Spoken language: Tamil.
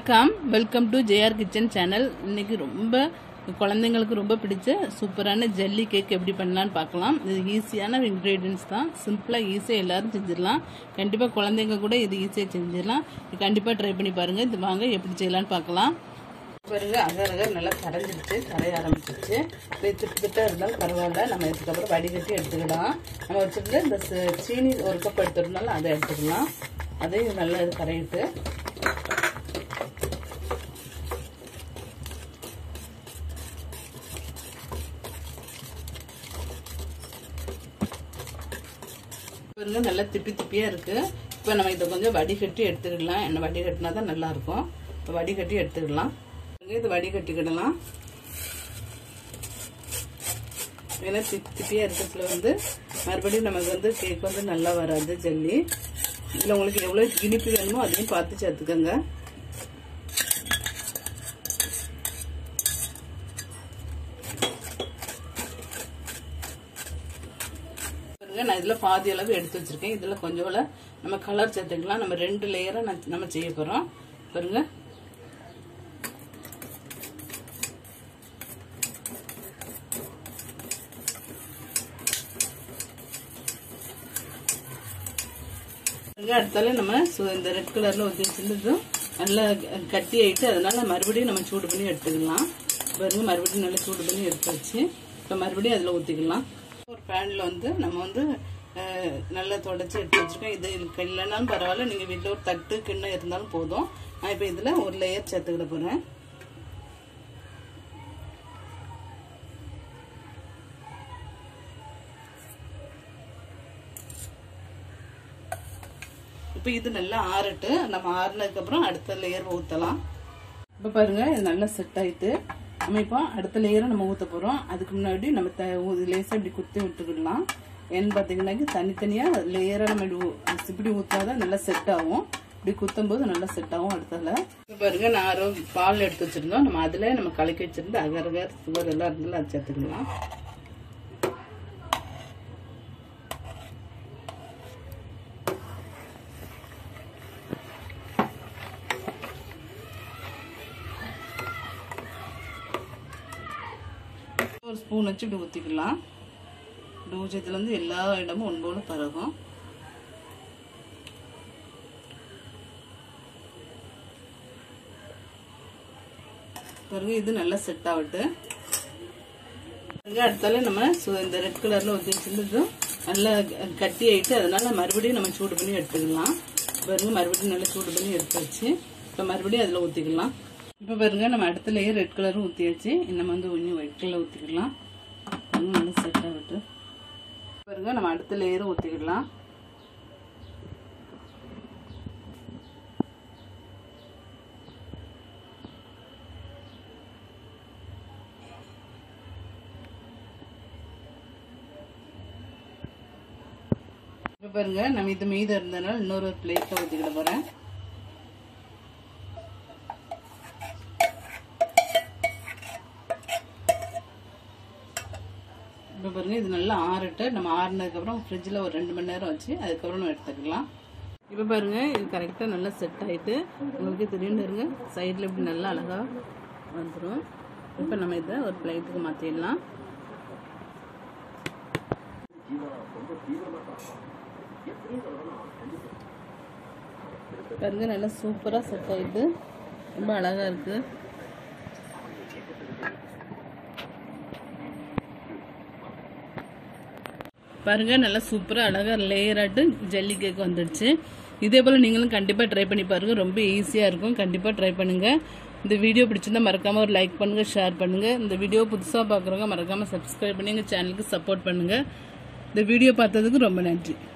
வணக்கம் welcome to JR kitchen channel இன்னைக்கு ரொம்ப குழந்தைங்களுக்கு ரொம்ப பிடிச்ச சூப்பரான ஜல்லி கேக் எப்படி பண்ணலான்னு பார்க்கலாம் இது ஈஸியான இன்க்ரீடியன்ஸ் தான் சிம்பிளாக ஈஸியாக எல்லாரும் செஞ்சிடலாம் கண்டிப்பாக குழந்தைங்க கூட இது ஈஸியாக செஞ்சிடலாம் இது கண்டிப்பாக ட்ரை பண்ணி பாருங்கள் இது வாங்க எப்படி செய்யலான்னு பார்க்கலாம் பாருங்க அகர் அகர் நல்லா கரைஞ்சிருச்சு கரைய ஆரம்பிச்சிருச்சு இப்போ திட்டு திட்டாக இருந்தாலும் பரவாயில்ல நம்ம இதுக்கப்புறம் வடிகட்டி எடுத்துக்கிடலாம் நம்ம வச்சுருந்து இந்த ச- சீனி ஒரு கப் எடுத்துருந்தாலும் அதை எடுத்துக்கலாம் அதையும் நல்லா இது கரையிட்டு பாருங்க நல்லா திப்பி திப்பியா இருக்கு இப்போ நம்ம இதை கொஞ்சம் வடிகட்டி எடுத்துக்கிடலாம் என்ன வடிகட்டினா தான் நல்லா இருக்கும் இப்போ வடிகட்டி எடுத்துக்கிடலாம் பாருங்க, இது வடிகட்டிக்கிடலாம் ஏன்னா திப்பி திப்பியா இருக்கிறதுல வந்து மறுபடியும் நமக்கு வந்து கேக் வந்து நல்லா வராது ஜல்லி இதில் உங்களுக்கு எவ்வளோ இனிப்பு வேணுமோ அதையும் பார்த்து சேர்த்துக்கோங்க பாருங்க நான் இதில் பாதி அளவு எடுத்து வச்சிருக்கேன் இதில் கொஞ்சம் நம்ம கலர் சேர்த்துக்கலாம் நம்ம ரெண்டு லேயராக நம்ம செய்ய போகிறோம் பாருங்க பாருங்க, அடுத்தால நம்ம சு- இந்த ரெட் கலர்ல ஊற்றி வச்சிருந்ததும் நல்லா க- கட்டி ஆயிட்டு அதனால மறுபடியும் நம்ம சூடு பண்ணி எடுத்துக்கலாம் பாருங்க மறுபடியும் நல்லா சூடு பண்ணி எடுத்து வச்சு இப்போ மறுபடியும் அதில் ஊற்றிக்கலாம் ஒரு பேனில் வந்து நம்ம வந்து அஹ், நல்லா தொடச்சி எடுத்து வச்சிருக்கோம் இது இருக்கு இல்லைனாலும் பரவாயில்ல நீங்கள் வீட்டில் ஒரு தட்டு கிண்ணம் இருந்தாலும் போதும் நான் இப்போ இதில் ஒரு லேயர் சேர்த்துக்கிட போகிறேன் இப்போ இது நல்லா ஆறட்டு நம்ம ஆறுனதுக்கு அப்புறம் அடுத்த லேயர் ஊற்றலாம் இப்போ பாருங்க இது நல்லா செட் ஆயிட்டு நம்ம இப்போ அடுத்த லேயரை நம்ம ஊற்ற போகிறோம் அதுக்கு முன்னாடி நம்ம த லேசாக இப்படி குத்தி விட்டுக்கிடலாம் ஏன்னு பார்த்தீங்கன்னா தனித்தனியாக லேயராக நம்ம இப்படி ஊ- இப்படி ஊற்றாதான் நல்லா செட் ஆகும் இப்படி குத்தும் போது நல்லா செட் ஆகும் அடுத்தல இப்போ பாருங்க நான் அரை பால் எடுத்து வச்சிருந்தோம் நம்ம அதில் நம்ம கலக்கி வச்சிருந்து அகர் அகர் சுகர் எல்லாம் இருந்தாலும் அது சேர்த்துக்கலாம் ஒரு ஸ்பூன் வச்சு இப்படி ஊற்றிக்கலாம் இப்படி ஊற்றத்துலேருந்து எல்லா இடமும் ஒன்போல பரகும் பிறகு இது நல்லா செட் ஆகட்டு பிறகு அடுத்தால நம்ம சு- இந்த ரெட் கலர்ல ஊற்றி வச்சிருந்ததும் நல்லா க- கட்டி ஆயிட்டு அதனால மறுபடியும் நம்ம சூடு பண்ணி எடுத்துக்கலாம் பாருங்க மறுபடியும் நல்லா சூடு பண்ணி எடுத்து வச்சு இப்போ மறுபடியும் அதில் ஊற்றிக்கலாம் இப்போ பாருங்க நம்ம அடுத்த லேயர் ரெட் கலரும் ஊற்றியாச்சு நம்ம வந்து இன்னும் ஒயிட் கலர் ஊற்றிக்கலாம் பாருங்க நல்லா செட் ஆகட்டு பாருங்க நம்ம அடுத்த லேயரும் ஊற்றிக்கலாம் இப்போ பாருங்க நம்ம இது மீதம் இருந்ததுனால இன்னொரு பிளேட்ல ஊற்றிக்கிட போறேன் இப்போ பாருங்க இது நல்லா ஆறட்டு நம்ம ஆறுனதுக்கப்புறம் ஃப்ரிட்ஜில் ஒரு ரெண்டு மணி நேரம் வச்சு அதுக்கப்புறம் நம்ம எடுத்துக்கலாம் இப்போ பாருங்க இது கரெக்டாக நல்லா செட் ஆயிட்டு உங்களுக்கு தெரியும் இருங்க சைடில் இப்படி நல்லா அழகா வந்துடும் இப்போ நம்ம இதை ஒரு பிளேட்டுக்கு மாற்றிடலாம் பாருங்க நல்லா சூப்பராக செட் ஆயிட்டு ரொம்ப அழகா இருக்கு பாருங்க நல்லா சூப்பராக அழகாக லேயராட்டு ஜல்லி கேக் வந்துடுச்சு இதே போல் நீங்களும் கண்டிப்பாக ட்ரை பண்ணி பாருங்க ரொம்ப ஈஸியாக இருக்கும் கண்டிப்பாக ட்ரை பண்ணுங்க இந்த வீடியோ பிடிச்சிருந்தா மறக்காம ஒரு லைக் பண்ணுங்க ஷேர் பண்ணுங்க இந்த வீடியோ புதுசாக பார்க்குறவங்க மறக்காம சப்ஸ்கிரைப் பண்ணி எங்கள் சேனலுக்கு சப்போர்ட் பண்ணுங்க இந்த வீடியோ பார்த்ததுக்கு ரொம்ப நன்றி